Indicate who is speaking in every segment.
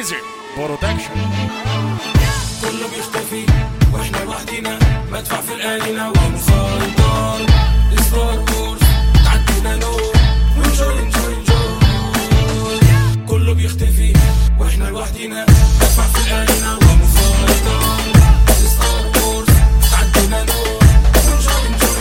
Speaker 1: حازم برودكشن
Speaker 2: كله بيختفي واحنا لوحدينا مدفع في الآلينا ومسيطر ستار وورز تعدينا نور وانجوي انجوي انجوي كله بيختفي واحنا لوحدينا مدفع في الآلينا ومسيطر ستار وورز تعدينا نور وانجوي انجوي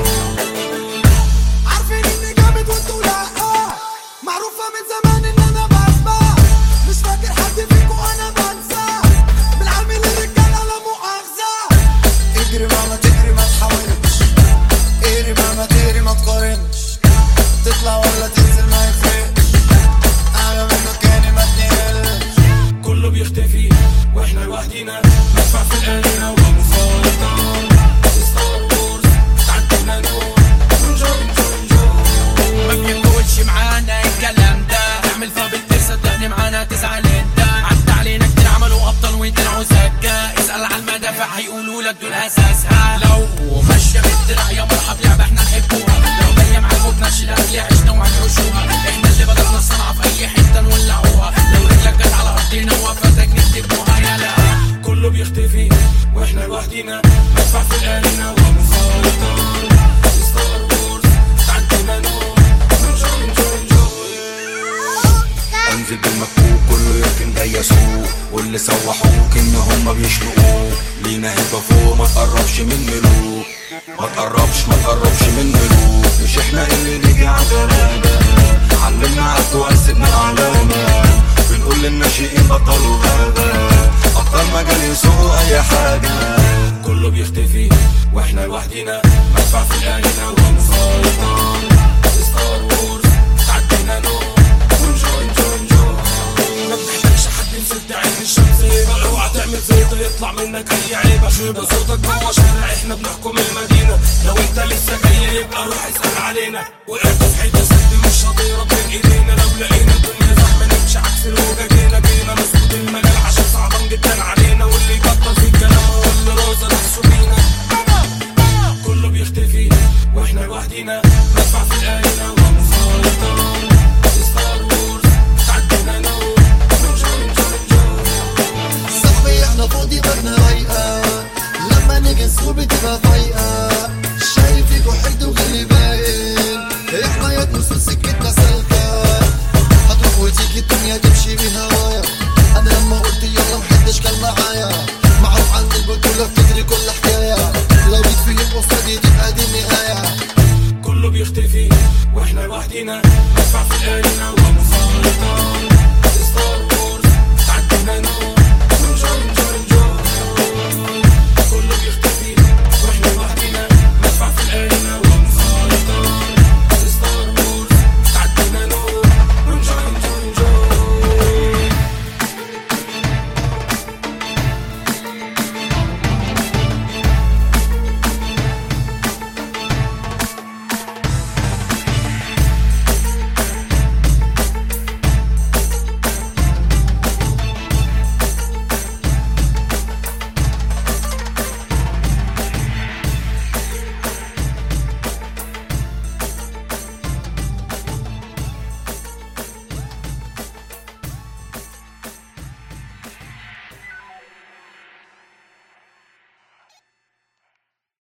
Speaker 2: انجوي
Speaker 3: عارفين اني جامد وانتوا لا معروفة من زمان ان انا بسمع مش فاكر حد فيكم انا بنسى بالعامل الرجالة لا مؤاخذة اجري ماما تجري ما تحاولش اجري ماما تجري ما تقارنش تطلع ولا تنزل ما يفرقش اعلى من مكاني ما تنقلش
Speaker 2: كله بيختفي واحنا لوحدينا مدفع في الآلينا ومسيطر ستار وورز تعدينا نور انجوي انجوي
Speaker 4: ما
Speaker 2: انجوي
Speaker 4: بيقولش معانا الكلام ده اعمل فبالتر صدقني معانا تزعل انت عدى علينا كتير عملوا ابطال وطلعوا سكة اسأل على المدافع هيقولوا لك دول اساسها لو ماشية بالدرع يا مرحب لعبة احنا نحبوها لو جاية معاكم بنفس الاكل عشنا وهنعيشوها احنا اللي بدأنا الصنعة في اي حتة نولعوها لو رجلك جت على ارضنا وقفتك نكتبوها يلا
Speaker 2: كله بيختفي واحنا لوحدينا مدفع في الآلينا ومسيطر ستار وورز تعدينا نور انجوي انجوي انجوي
Speaker 5: انزل بالمكوك كله يركن جاي يسوق واللي سوحوك ان هما بيشنقوك لينا هبه فوق ما تقربش من ملوك ما تقربش ما تقربش من ملوك مش احنا اللي نيجي على غلابة علمنا عالكو قسمنا علامة بنقول للناشئين بطلوا غابة ابطال مجال يسوقوا اي حاجة
Speaker 2: كله بيختفي واحنا لوحدينا مدفع في الآلينا ومسيطر ستار وورز تعدينا نور انجوي انجوي انجوي ما بتحتاجش حد يسد عين الشمس يبقى اوعى تعمل زيطة يطلع منك اي عيبة خيبة صوتك جوه شارع احنا بنحكم المدينة لو انت لسه جاي يبقى روح اسأل علينا وقعت في حيطة سد مش هتهرب من ايدينا لو لقينا الدنيا زحمة نمشي عكس الهوجة جينا جينا نظبط المجال عشان صعبان جدا علينا واللي يكتر في الكلام هو اللي رازق نفسه بينا كله بيختفي واحنا لوحدينا مدفع في الآلينا ومسيطر ستار وورز تعدينا نور انجوي انجوي انجوي
Speaker 3: صاحبي احنا فاضي بالنا رايقة لما نيجي نسوق بتبقى فايقة شايف فيكوا حقد وغل باين احنا يا نص سكتنا سالكة هتروح وتيجي الدنيا تمشي بهوايا انا لما قلت يلا محدش كان معايا معروف عن البطولة بتجري كل حكاية لو جيت في يوم قصادي تبقى دي النهاية
Speaker 2: كله بيختفي واحنا لوحدينا مدفع في الآلينا ومسيطر